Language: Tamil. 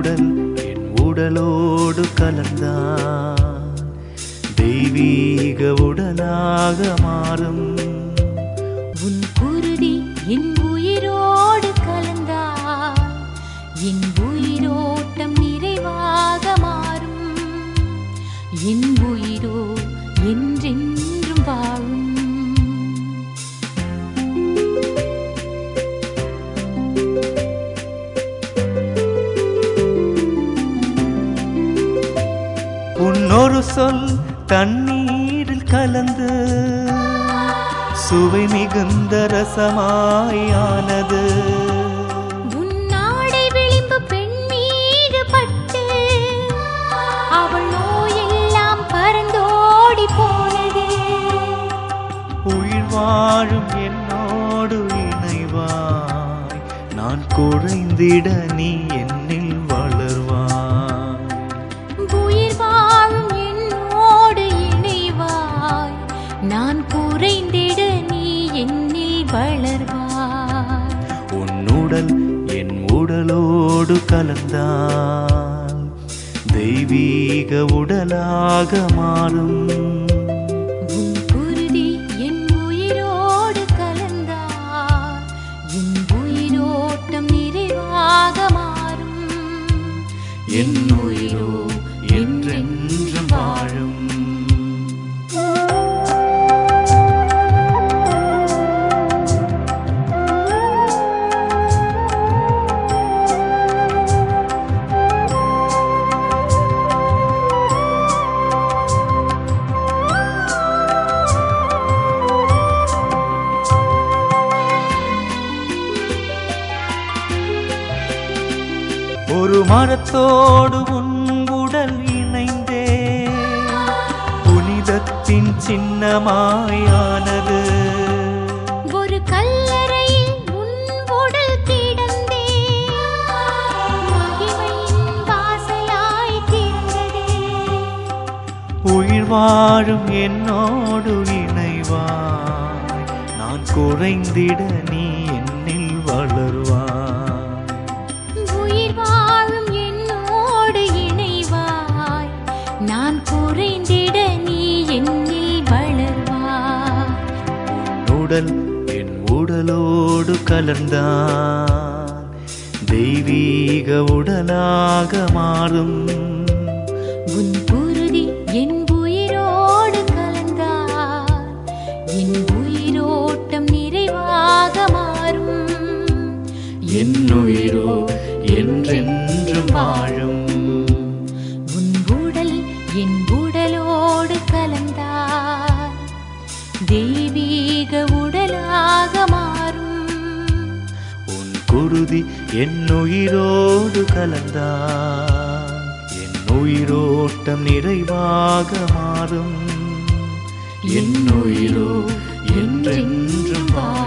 உடல் என் உடலோடு கலந்தான் தெய்வீக உடலாக மாறும் உன் குருதி என் உயிரோடு கலந்தால் என் உயிரோட்டம் நிறைவாக மாறும் என் உயிரோ என்றென்றும் வாழும் உன்னொரு சொல் தண்ணீரில் கலந்து சுவை மிகுந்த ரசமாயானது உன்னாடை விளிம்பு பெண் மீது பட்டு அவள் நோயெல்லாம் பறந்தோடி போனது உயிர் வாழும் என்னோடு இணைவாய் நான் குறைந்திட நீ என்னில் வளர்வாய் உயிர் வாழும் என்னோடு இணைவாய் நான் குறைந்திட நீ என்னில் வளர்வாய் உன்னுடல் என் உடலோடு கலந்தால் தெய்வீக உடலாக மாறும் உன் குருதி என் உயிரோடு கலந்தால் என் உயிரோட்டம் நிறைவாக மாறும் என் உயிரோ என்றென்றும் வாழும் ஒரு மரத்தோடு உன் உடல் இணைந்தே புனிதத்தின் சின்னமாயானது ஒரு கல்லறையில் உன் உடல் கிடந்தே மகிமையின் வாசலாய் திறந்ததே உயிர் வாழும் என்னோடு இணைவாய் நான் குறைந்திட நீ என்னில் வளர்வாய் உயிர் வாழும் என்னோடு இணைவாய் நான் குறைந்திட நீ என்னில் வளர்வாய் உடல் என் உடலோடு கலந்தான் தெய்வீக உடலாக மாறும் உன் குருதி என் உயிரோடு கலந்தால் என் உயிரோட்டம் நிறைவாக மாறும் என் உயிரோ என்றென்றும் வாழும் உன் உடல் என் உடலோடு கலந்தால் தெய்வீக உடலாக மாறும் உன் குருதி என் உயிரோடு கலந்தான் என் உயிரோட்டம் நிறைவாக மாறும் என் உயிரோ என்றென்றும் வாழும்